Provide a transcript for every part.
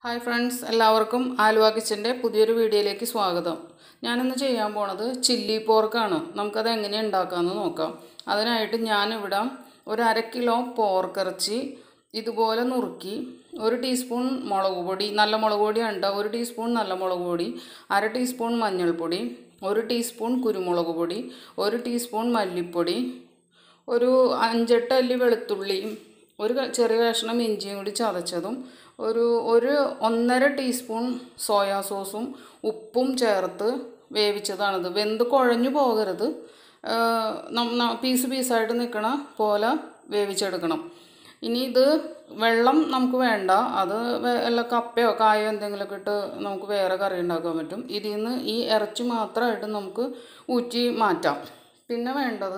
hi friends എല്ലാവർക്കും ആലുവ കിച്ചൻ്റെ പുതിയൊരു വീഡിയോയിലേക്ക് സ്വാഗതം ഞാനിന്ന് ചെയ്യാൻ പോണത് ചില്ലി പോർക്കാണ് നമുക്കത് എങ്ങനെ ഉണ്ടാക്കാമെന്ന് നോക്കാം അതിനായിട്ട് ഞാനിവിടെ ഒരു അര കിലോ പോർക്കിറച്ചി ഇതുപോലെ നുറുക്കി ഒരു ടീസ്പൂൺ മുളക് പൊടി നല്ല മുളക് പൊടി ഉണ്ട് ഒരു ടീസ്പൂൺ നല്ല മുളക് പൊടി അര ടീസ്പൂൺ മഞ്ഞൾപ്പൊടി ഒരു ടീസ്പൂൺ കുരുമുളക് പൊടി ഒരു ടീസ്പൂൺ മല്ലിപ്പൊടി ഒരു അഞ്ചെട്ട് അല്ലി വെളുത്തുള്ളിയും ഒരു ക- ചെറിയ കഷ്ണം ഇഞ്ചിയും കൂടി ചതച്ചതും ഒരു ഒരു ഒന്നര ടീസ്പൂൺ സോയാ സോസും ഉപ്പും ചേർത്ത് വേവിച്ചതാണിത് വെന്ത് കുഴഞ്ഞു പോകരുത് ആഹ് നം- ന- പീസ് പീസായിട്ട് നിൽക്കണ പോലെ വേവിച്ചെടുക്കണം ഇനി ഇത് വെള്ളം നമുക്ക് വേണ്ട അത് വെ- വല്ല കപ്പയോ കായോ എന്തെങ്കിലുമൊക്കെ ഇട്ട് നമുക്ക് വേറെ കറി ഉണ്ടാക്കാൻ പറ്റും ഇതിൽ നിന്ന് ഈ ഇറച്ചി മാത്രമായിട്ട് നമുക്ക് ഊറ്റി മാറ്റാം പിന്നെ വേണ്ടത്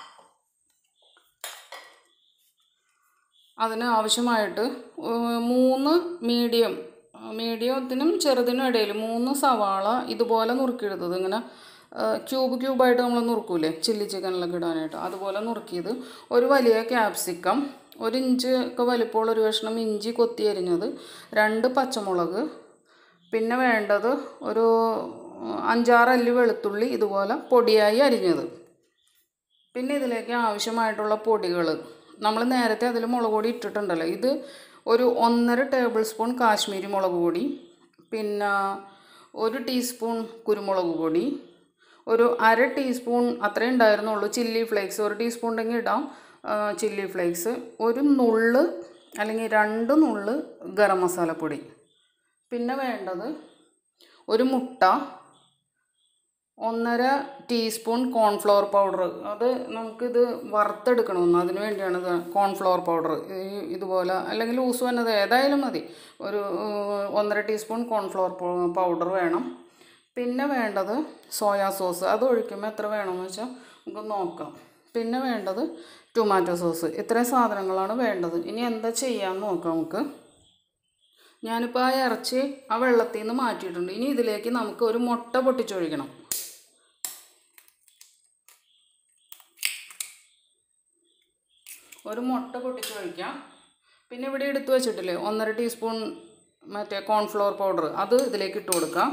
അതിന് ആവശ്യമായിട്ട് ഏഹ്, മൂന്ന് മീഡിയം മീഡിയത്തിനും ചെറുതിനും ഇടയിൽ മൂന്ന് സവാള ഇതുപോലെ നുറുക്കിയെടുത്തത് ഇങ്ങനെ ഏഹ്, ക്യൂബ് ക്യൂബായിട്ട് നമ്മൾ നുറുക്കൂലേ ചില്ലി ചിക്കനിലൊക്കെ ഇടാനായിട്ട് അതുപോലെ നുറുക്കിയത് ഒരു വലിയ ക്യാപ്സിക്കം ഒരു ഇഞ്ച് ഒക്കെ വലിപ്പമുള്ള ഒരു കഷ്ണം ഇഞ്ചി കൊത്തി അരിഞ്ഞത് രണ്ട് പച്ചമുളക് പിന്നെ വേണ്ടത് ഒരു അഞ്ചാറ് അല്ലി വെളുത്തുള്ളി ഇതുപോലെ പൊടിയായി അരിഞ്ഞത് പിന്നെ ഇതിലേക്ക് ആവശ്യമായിട്ടുള്ള പൊടികൾ നമ്മൾ നേരത്തെ അതിൽ മുളക് പൊടി ഇട്ടിട്ടുണ്ടല്ലോ ഇത് ഒരു ഒന്നര ടേബിൾ സ്പൂൺ കാശ്മീരി മുളക് പൊടി പിന്നെ ഒരു ടീസ്പൂൺ കുരുമുളക് പൊടി ഒരു അര ടീസ്പൂൺ അത്രേ ഉണ്ടായിരുന്നുള്ളൂ ചില്ലി ഫ്ലേക്സ് ഒരു ടീസ്പൂൺ ഉണ്ടെങ്കിൽ ഇടാം ചില്ലി ഫ്ലേക്സ് ഒരു നുള്ള് അല്ലെങ്കിൽ രണ്ട് നുള്ള് ഗരം മസാലപ്പൊടി പിന്നെ വേണ്ടത് ഒരു മുട്ട ഒന്നര ടീസ്പൂൺ കോൺഫ്ലവർ പൗഡർ അത് നമുക്കിത് വറുത്തെടുക്കണമെന്ന് അതിന് വേണ്ടിയാണ് ഇത് കോൺഫ്ലവർ പൗഡർ ഈ ഇതുപോലെ അല്ലെങ്കിൽ ലൂസ് വന്നത് ഏതായാലും മതി ഒരു ഏഹ്, ഒന്നര ടീസ്പൂൺ കോൺഫ്ലവർ പൗഡർ വേണം പിന്നെ വേണ്ടത് സോയാ സോസ് അത് ഒഴിക്കുമ്പോൾ എത്ര വേണമെന്ന് വെച്ചാൽ നമുക്ക് നോക്കാം പിന്നെ വേണ്ടത് ടൊമാറ്റോ സോസ് ഇത്രയും സാധനങ്ങളാണ് വേണ്ടത് ഇനി എന്താ ചെയ്യാമെന്ന് നോക്കാം നമുക്ക് ഞാനിപ്പോൾ ആ ഇറച്ചി ആ വെള്ളത്തിൽ നിന്ന് മാറ്റിയിട്ടുണ്ട് ഇനി ഇതിലേക്ക് നമുക്ക് ഒരു മുട്ട പൊട്ടിച്ചൊഴിക്കണം ഒരു മുട്ട പൊട്ടിച്ചൊഴിക്കാം പിന്നെ ഇവിടെ എടുത്തു വെച്ചിട്ടില്ലേ ഒന്നര ടീസ്പൂൺ മറ്റേ കോൺഫ്ലവർ പൗഡർ അത് ഇതിലേക്ക് ഇട്ട് കൊടുക്കാം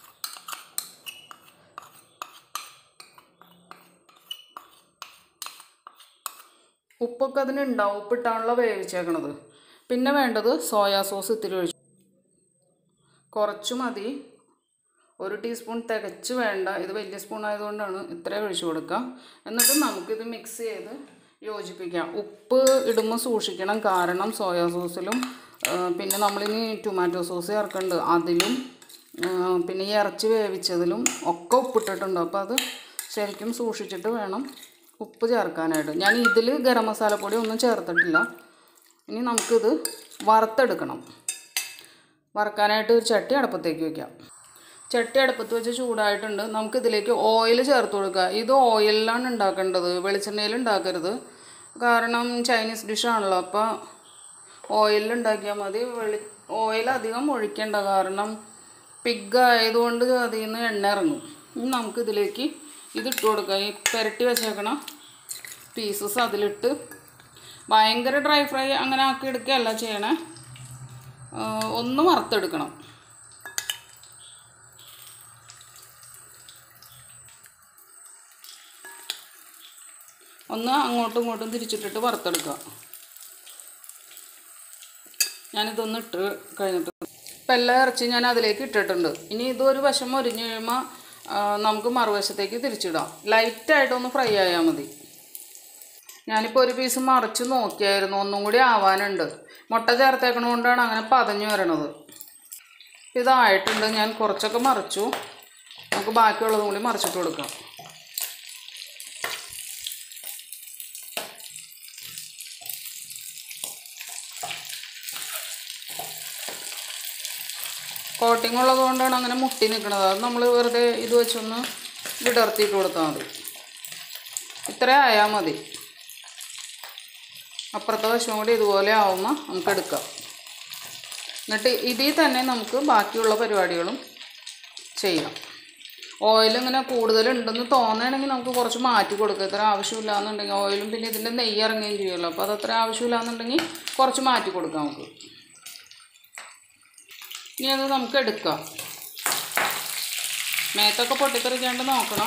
ഉപ്പൊക്കെ അതിനുണ്ടാവും ഉപ്പിട്ടാണല്ലോ വേവിച്ചേക്കണത് പിന്നെ വേണ്ടത് സോയാ സോസ് ഇത്തിരി ഒഴിച്ചു കുറച്ച് മതി ഒരു ടീസ്പൂൺ തികച്ച് വേണ്ട ഇത് വലിയ സ്പൂൺ ആയതുകൊണ്ടാണ് ഇത്രയും ഒഴിച്ചു കൊടുക്കാം എന്നിട്ട് നമുക്കിത് മിക്സ് ചെയ്ത് യോജിപ്പിക്കാം ഉപ്പ് ഇടുമ്പോൾ സൂക്ഷിക്കണം കാരണം സോയാ സോസിലും ആ, പിന്നെ നമ്മളിനി ടൊമാറ്റോ സോസ് ചേർക്കുന്നുണ്ട് അതിലും ആ, പിന്നെ ഈ ഇറച്ചി വേവിച്ചതിലും ഒക്കെ ഉപ്പിട്ടിട്ടുണ്ട് അപ്പോൾ അത് ശരിക്കും സൂക്ഷിച്ചിട്ട് വേണം ഉപ്പ് ചേർക്കാനായിട്ട് ഞാൻ ഇതിൽ ഗരം മസാലപ്പൊടി ഒന്നും ചേർത്തിട്ടില്ല ഇനി നമുക്കിത് വറുത്തെടുക്കണം വറുക്കാനായിട്ട് ഒരു ചട്ടി അടുപ്പത്തേക്ക് വെക്കാം ചട്ടി അടുപ്പത്ത് വെച്ച് ചൂടായിട്ടുണ്ട് നമുക്ക് ഇതിലേക്ക് ഓയിൽ ചേർത്ത് കൊടുക്കുക ഇത് ഓയിലിലാണ് ഉണ്ടാക്കേണ്ടത് വെളിച്ചെണ്ണയിൽ ഉണ്ടാക്കരുത് കാരണം ചൈനീസ് ഡിഷാണല്ലോ അപ്പോൾ ഓയിലിൽ ഉണ്ടാക്കിയാൽ മതി വെളി ഓയിൽ അധികം ഒഴിക്കേണ്ട കാരണം പിഗ് ആയതുകൊണ്ട് അതിൽ നിന്ന് എണ്ണ ഇറങ്ങും ഇനി നമുക്ക് ഇതിലേക്ക് ഇതിട്ട് കൊടുക്കുക ഈ പുരട്ടി വെച്ചേക്കണ പീസസ് അതിലിട്ട് ഭയങ്കര ഡ്രൈ ഫ്രൈ അങ്ങനെ ആക്കി എടുക്കുകയല്ല ചെയ്യണേ ആ, ഒന്ന് വറുത്തെടുക്കണം ഒന്ന് അങ്ങോട്ടും ഇങ്ങോട്ടും തിരിച്ചിട്ടിട്ട് വറുത്തെടുക്കുക ഞാനിതൊന്ന് ഇട്ട് കഴിഞ്ഞിട്ട് ഇപ്പം എല്ലാ ഇറച്ചി ഞാൻ അതിലേക്ക് ഇട്ടിട്ടുണ്ട് ഇനി ഇതൊരു വശം മൊരിഞ്ഞ് കഴിയുമ്പോൾ ആ, നമുക്ക് മറുവശത്തേക്ക് തിരിച്ചിടാം ലൈറ്റായിട്ടൊന്ന് ഫ്രൈ ആയാൽ മതി ഞാനിപ്പോൾ ഒരു പീസ് മറിച്ച് നോക്കിയായിരുന്നു ഒന്നും കൂടി ആവാനുണ്ട് മുട്ട ചേർത്തേക്കണ കൊണ്ടാണ് അങ്ങനെ പതഞ്ഞു വരണത് ഇതായിട്ടുണ്ട് ഞാൻ കുറച്ചൊക്കെ മറിച്ചു നമുക്ക് ബാക്കിയുള്ളതും കൂടി മറിച്ചിട്ട് കൊടുക്കാം കോട്ടിംഗ് ഉള്ളത് കൊണ്ടാണ് അങ്ങനെ മുട്ടി നിൽക്കുന്നത് അത് നമ്മൾ വെറുതെ ഇത് വെച്ചൊന്ന് വിടർത്തിയിട്ട് കൊടുത്താൽ മതി ഇത്ര ആയാൽ മതി അപ്പുറത്തെ വശം കൂടി ഇതുപോലെ ആവുമ്പോൾ നമുക്ക് എടുക്കാം എന്നിട്ട് ഇതിൽ തന്നെ നമുക്ക് ബാക്കിയുള്ള പരിപാടികളും ചെയ്യാം ഓയിൽ ഇങ്ങനെ കൂടുതലുണ്ടെന്ന് തോന്നുകയാണെങ്കിൽ നമുക്ക് കുറച്ച് മാറ്റി കൊടുക്കുക ഇത്ര ആവശ്യമില്ല എന്നുണ്ടെങ്കിൽ ഓയിലും പിന്നെ ഇതിൻ്റെ നെയ്യ് ഇറങ്ങുകയും ചെയ്യുമല്ലോ അപ്പോൾ അത് അത്ര ആവശ്യമില്ല എന്നുണ്ടെങ്കിൽ കുറച്ച് മാറ്റി കൊടുക്കാം നമുക്ക് ഇനി അത് നമുക്ക് എടുക്കാം മേത്തൊക്കെ പൊട്ടിത്തെറിക്കാണ്ട് നോക്കണം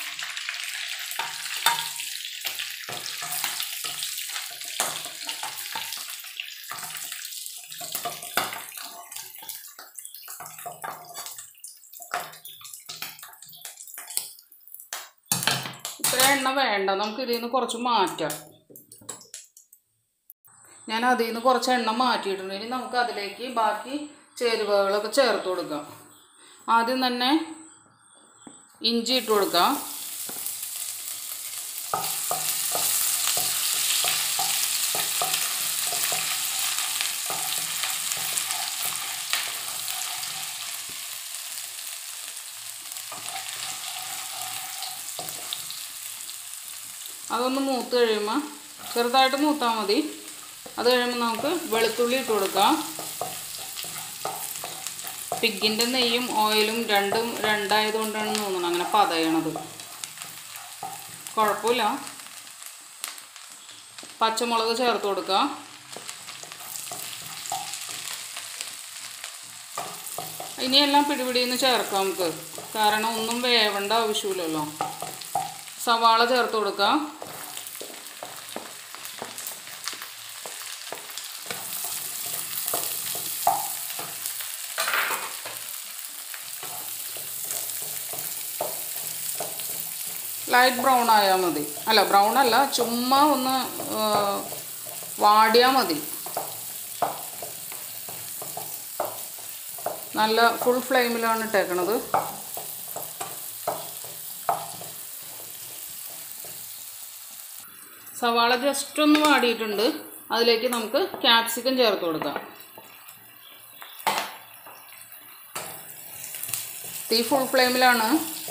ഇത്ര എണ്ണ വേണ്ട നമുക്ക് ഇതിൽ നിന്ന് കുറച്ച് മാറ്റാം ഞാൻ അതിൽ നിന്ന് കുറച്ച് എണ്ണ മാറ്റിയിട്ടുണ്ട് ഇനി നമുക്ക് അതിലേക്ക് ബാക്കി ചേരുവകളൊക്കെ ചേർത്ത് കൊടുക്കാം ആദ്യം തന്നെ ഇഞ്ചി ഇട്ട് കൊടുക്കാം അതൊന്ന് മൂത്ത് കഴിയുമ്പോൾ ചെറുതായിട്ട് മൂത്താൽ മതി അത് കഴിയുമ്പോൾ നമുക്ക് വെളുത്തുള്ളി ഇട്ട് കൊടുക്കാം പിഗിൻ്റെ നെയ്യും ഓയിലും രണ്ടും രണ്ടായതുകൊണ്ടാണ് തോന്നുന്നത് അങ്ങനെ പതയണത് കുഴപ്പമില്ല പച്ചമുളക് ചേർത്ത് കൊടുക്കുക ഇനിയെല്ലാം പിടിപിടിന്ന് ചേർക്കാം നമുക്ക് കാരണം ഒന്നും വേവേണ്ട ആവശ്യമില്ലല്ലോ സവാള ചേർത്ത് കൊടുക്കുക ലൈറ്റ് ബ്രൗൺ ആയാൽ മതി അല്ല ബ്രൗൺ അല്ല ചുമ്മാ ഒന്ന് വാടിയാൽ മതി നല്ല ഫുൾ ഫ്ലെയിമിലാണ് ഇട്ടേക്കണത് സവാള ജസ്റ്റ് ഒന്ന് വാടിയിട്ടുണ്ട് അതിലേക്ക് നമുക്ക് ക്യാപ്സിക്കം ചേർത്ത് കൊടുക്കാം തീ ഫുൾ ഫ്ലെയിമിലാണ്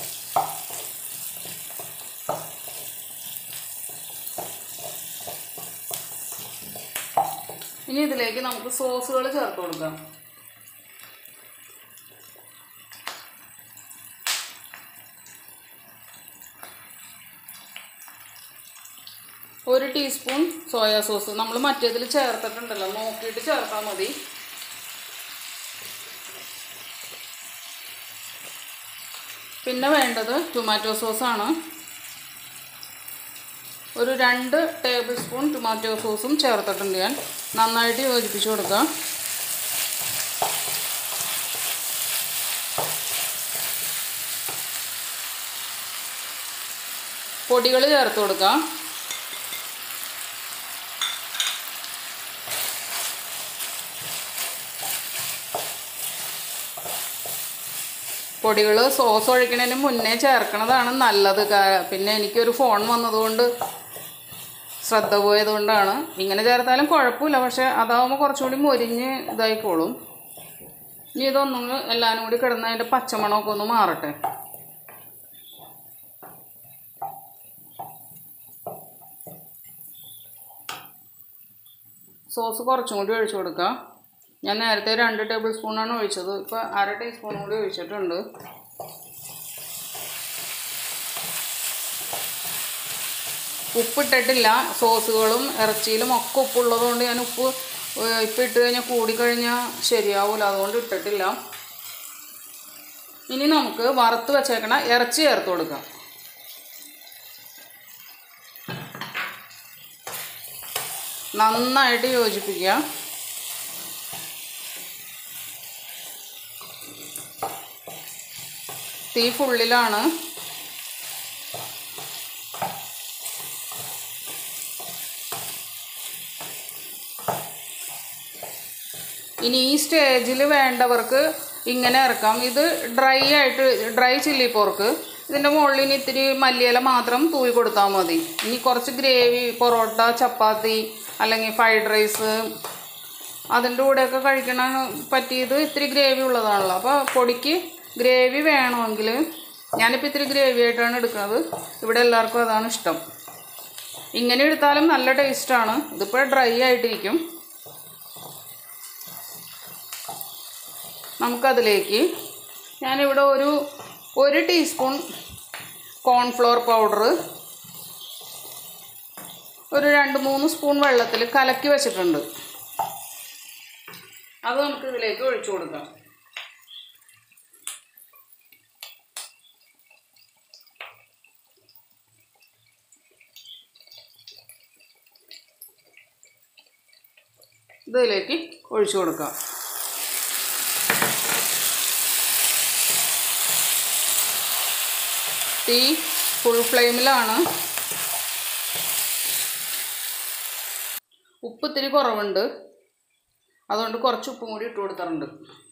ഇനി ഇതിലേക്ക് നമുക്ക് സോസുകൾ ചേർത്ത് കൊടുക്കാം ഒരു ടീസ്പൂൺ സോയാ സോസ് നമ്മൾ മറ്റേതിൽ ചേർത്തിട്ടുണ്ടല്ലോ നോക്കിയിട്ട് ചേർത്താൽ മതി പിന്നെ വേണ്ടത് ടൊമാറ്റോ സോസാണ് ഒരു രണ്ട് ടേബിൾ സ്പൂൺ ടൊമാറ്റോ സോസും ചേർത്തിട്ടുണ്ട് ഞാൻ നന്നായിട്ട് യോജിപ്പിച്ച് കൊടുക്കുക പൊടികൾ ചേർത്ത് കൊടുക്കുക പൊടികൾ സോസ് ഒഴിക്കണതിന് മുന്നേ ചേർക്കണതാണ് നല്ലത് കാ- പിന്നെ എനിക്കൊരു ഫോൺ വന്നതുകൊണ്ട് ശ്രദ്ധ പോയതുകൊണ്ടാണ് ഇങ്ങനെ ചേർത്താലും കുഴപ്പമില്ല പക്ഷെ അതാവുമ്പോൾ കുറച്ചുകൂടി മൊരിഞ്ഞ് ഇതായിക്കോളും ഇനി ഇതൊന്നും എല്ലാവരും കൂടി കിടന്ന് അതിൻ്റെ പച്ചമണമൊക്കെ ഒന്ന് മാറട്ടെ സോസ് കുറച്ചും കൂടി ഒഴിച്ചു കൊടുക്കാം ഞാൻ നേരത്തെ രണ്ട് ടേബിൾ സ്പൂണാണ് ഒഴിച്ചത് ഇപ്പോൾ അര ടീസ്പൂൺ കൂടി ഒഴിച്ചിട്ടുണ്ട് ഉപ്പിട്ടിട്ടില്ല സോസുകളും ഇറച്ചിയിലും ഒക്കെ ഉപ്പുള്ളത് കൊണ്ട് ഞാൻ ഉപ്പ് ഏഹ്, ഇപ്പം ഇട്ട് കഴിഞ്ഞാൽ കൂടിക്കഴിഞ്ഞാൽ ശരിയാവില്ല അതുകൊണ്ട് ഇട്ടിട്ടില്ല ഇനി നമുക്ക് വറുത്ത് വെച്ചേക്കണ ഇറച്ചി ചേർത്ത് കൊടുക്കാം നന്നായിട്ട് യോജിപ്പിക്കുക തീ ഫുള്ളിലാണ് ഇനി ഈ സ്റ്റേജിൽ വേണ്ടവർക്ക് ഇങ്ങനെ ഇറക്കാം ഇത് ഡ്രൈ ആയിട്ട് ഡ്രൈ ചില്ലി പോർക്ക് ഇതിൻ്റെ മുകളിൽ ഇനി ഇത്തിരി മല്ലിയില മാത്രം തൂവി കൊടുത്താൽ മതി ഇനി കുറച്ച് ഗ്രേവി പൊറോട്ട ചപ്പാത്തി അല്ലെങ്കിൽ ഫ്രൈഡ് റൈസ് അതിൻ്റെ കൂടെയൊക്കെ കഴിക്കണ പറ്റിയത് ഇത്തിരി ഗ്രേവി ഉള്ളതാണല്ലോ അപ്പോൾ പൊടിക്ക് ഗ്രേവി വേണമെങ്കിൽ ഞാനിപ്പോൾ ഇത്തിരി ഗ്രേവി ആയിട്ടാണ് എടുക്കുന്നത് ഇവിടെ എല്ലാവർക്കും അതാണ് ഇഷ്ടം ഇങ്ങനെ എടുത്താലും നല്ല ടേസ്റ്റാണ് ഇതിപ്പോൾ ഡ്രൈ ആയിട്ടിരിക്കും നമുക്കതിലേക്ക് ഞാനിവിടെ ഒരു ഒരു ടീസ്പൂൺ കോൺഫ്ലോർ പൗഡർ ഒരു രണ്ട് മൂന്ന് സ്പൂൺ വെള്ളത്തിൽ കലക്കി വെച്ചിട്ടുണ്ട് അത് നമുക്ക് ഇതിലേക്ക് ഒഴിച്ചു കൊടുക്കാം ഇതിലേക്ക് ഒഴിച്ചു കൊടുക്കാം തീ ഫുൾ ഫ്ലെയിമിലാണ് ഉപ്പ് ഇത്തിരി കുറവുണ്ട് അതുകൊണ്ട് കുറച്ച് ഉപ്പും കൂടി ഇട്ട് കൊടുത്തിട്ടുണ്ട്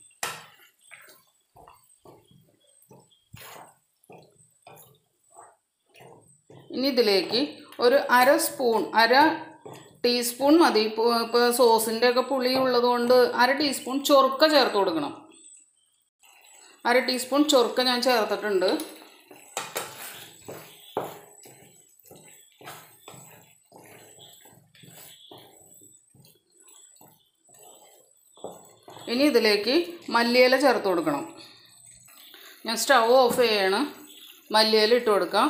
ഇനി ഇതിലേക്ക് ഒരു അര സ്പൂൺ അര ടീസ്പൂൺ മതി ഇപ്പോൾ ഇപ്പോൾ സോസിൻ്റെ ഒക്കെ പുളി ഉള്ളതുകൊണ്ട് അര ടീസ്പൂൺ ചൊറുക്ക ചേർത്ത് കൊടുക്കണം അര ടീസ്പൂൺ ചൊറുക്ക ഞാൻ ചേർത്തിട്ടുണ്ട് ഇനി ഇതിലേക്ക് മല്ലിയില ചേർത്ത് കൊടുക്കണം ഞാൻ സ്റ്റവ് ഓഫ് ചെയ്യാണ് മല്ലിയില ഇട്ട് കൊടുക്കാം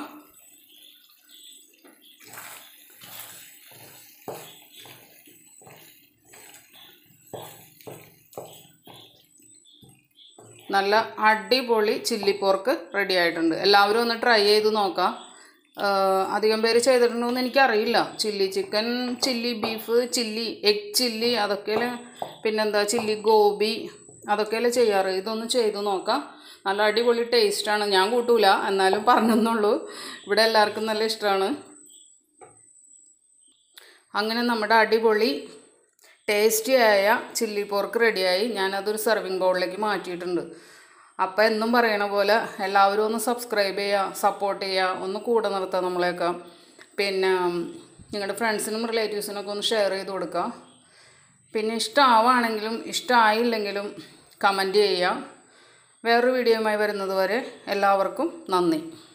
നല്ല അടിപൊളി ചില്ലി പോർക്ക് റെഡി ആയിട്ടുണ്ട് എല്ലാവരും ഒന്ന് ട്രൈ ചെയ്ത് നോക്കാം ആഹ് അധികം പേര് ചെയ്തിട്ടുണ്ടോ എന്ന് എനിക്കറിയില്ല chilli chicken chilli beef chilli egg chilli അതൊക്കെയല്ലേ പിന്നെന്താ ചില്ലി ഗോബി അതൊക്കെയല്ലേ ചെയ്യാറ് ഇതൊന്ന് ചെയ്ത് നോക്കാം നല്ല അടിപൊളി ടേസ്റ്റാണ് ഞാൻ കൂട്ടൂല എന്നാലും പറഞ്ഞെന്നുള്ളൂ ഇവിടെ എല്ലാവർക്കും നല്ല ഇഷ്ടമാണ് അങ്ങനെ നമ്മുടെ അടിപൊളി ടേസ്റ്റിയായ ചില്ലി പോർക്ക് റെഡിയായി ഞാനതൊരു സെർവിങ് ബൗളിലേക്ക് മാറ്റിയിട്ടുണ്ട് അപ്പം എന്നും പറയണ പോലെ എല്ലാവരും ഒന്ന് സബ്സ്ക്രൈബ് ചെയ്യുക സപ്പോർട്ട് ചെയ്യുക ഒന്ന് കൂടെ നിർത്തുക നമ്മളെയൊക്കെ പിന്നെ നിങ്ങളുടെ ഫ്രണ്ട്സിനും റിലേറ്റീവ്സിനൊക്കെ ഒന്ന് ഷെയർ ചെയ്ത് കൊടുക്കുക പിന്നെ ഇഷ്ടമാവാണെങ്കിലും ഇഷ്ടമായില്ലെങ്കിലും കമൻറ്റ് ചെയ്യുക വേറൊരു വീഡിയോയുമായി വരുന്നത് വരെ എല്ലാവർക്കും നന്ദി